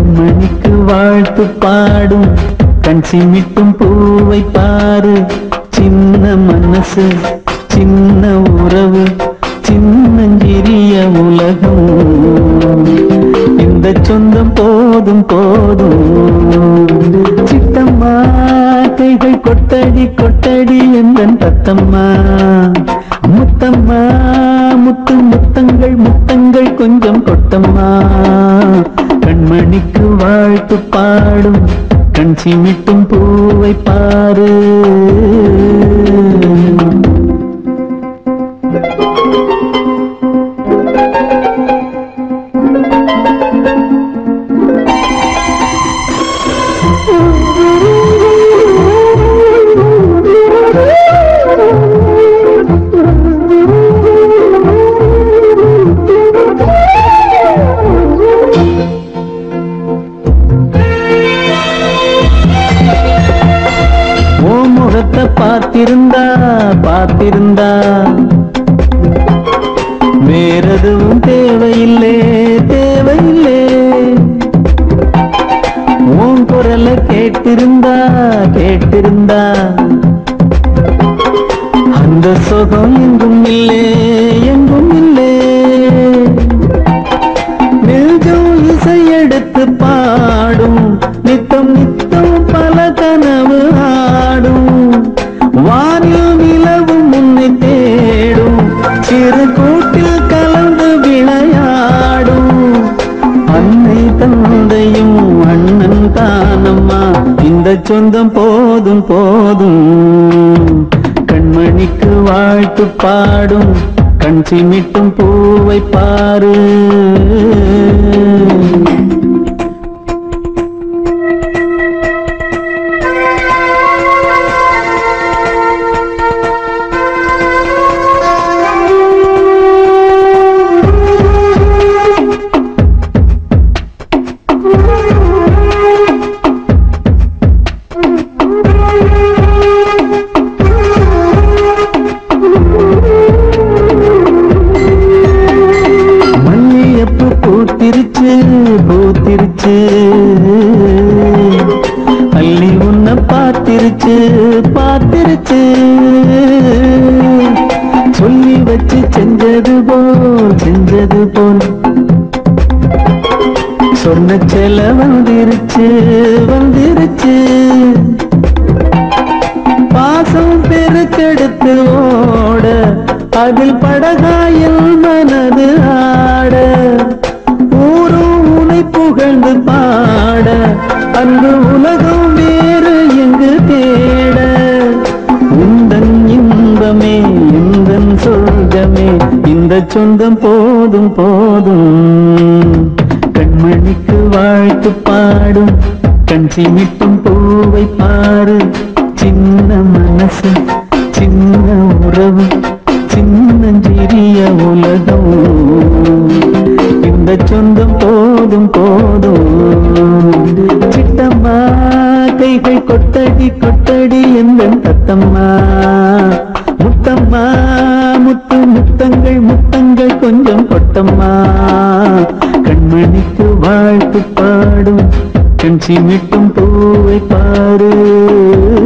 கண்மணிக்கு வாழ்த்து பாடும் கண் சிமிட்டும் பூவை பாரு சின்ன மனசு சின்ன உறவு சின்னஞ்சிறிய உலகம் இந்த சொந்தம் போதும் போதும் சித்தம்மா கைகள் கொட்டடி கொட்டடி எந்தன் தத்தம்மா முத்தம்மா முத்து முத்தங்கள் முத்தங்கள் கொஞ்சம் கொட்டம்மா கண்மணிக்கு வாழ்த்து பாடும் கண் சிமிட்டும் பூவை பாரு ஓ முகத்தை பார்த்திருந்தா பார்த்திருந்தா வேறெதுவும் தேவையில்லை தேவையில்லை உன் குரல கேட்டிருந்தா கேட்டிருந்தா அந்த சுகம் எங்கும் இல்லை எங்கும் இல்லை நெஞ்சம் இசையெடுத்து பாடும் நித்தம் நித்தம் பல கனவு ஆடும் வானில் நிலவும் உன்னை தேடும் சிறு கூட்டில் கலந்து விளையாடும் அன்னை தந்தையும் அண்ணன் தானம்மா இந்த சொந்தம் போதும் போதும் கண்மணிக்கு வாழ்த்து பாடும் கண் சிமிட்டும் பூவை பாரு மல்லியப்பு பூத்திருச்சு பூத்திருச்சு அள்ளி உன்னை பார்த்திருச்சு பார்த்திருச்சு சொல்லி வச்சு செஞ்சது போல் செஞ்சது போல் சொன்ன செல வந்திருச்சு வந்திருச்சு பாசம் பெருக்கெடுத்து ஓட அதில் படகாயில் மனது ஆட ஊரும் உனை புகழ்ந்து பாட அங்கு உலகம் வேறு எங்கு தேட உந்தன் இன்பமே இந்தன் சொர்க்கமே இந்த சொந்தம் போதும் போதும் கண்மணிக்கு வாழ்த்து பாடும் கண் சிமிட்டும் பூவை பாரு சின்ன மனசு சின்ன உறவு சின்னஞ்சிறிய உலகம் இந்த சொந்தம் போதும் போதும் சித்தம்மா கைகள் கொட்டடி கொட்டடி எந்த தத்தம்மா முத்தம்மா முத்து முத்தங்கள் முத்தங்கள் கொஞ்சம் கொட்டம்மா கண்மணிக்கு வாழ்த்து பாடும் கண் சிமிட்டும் பூவை பாரு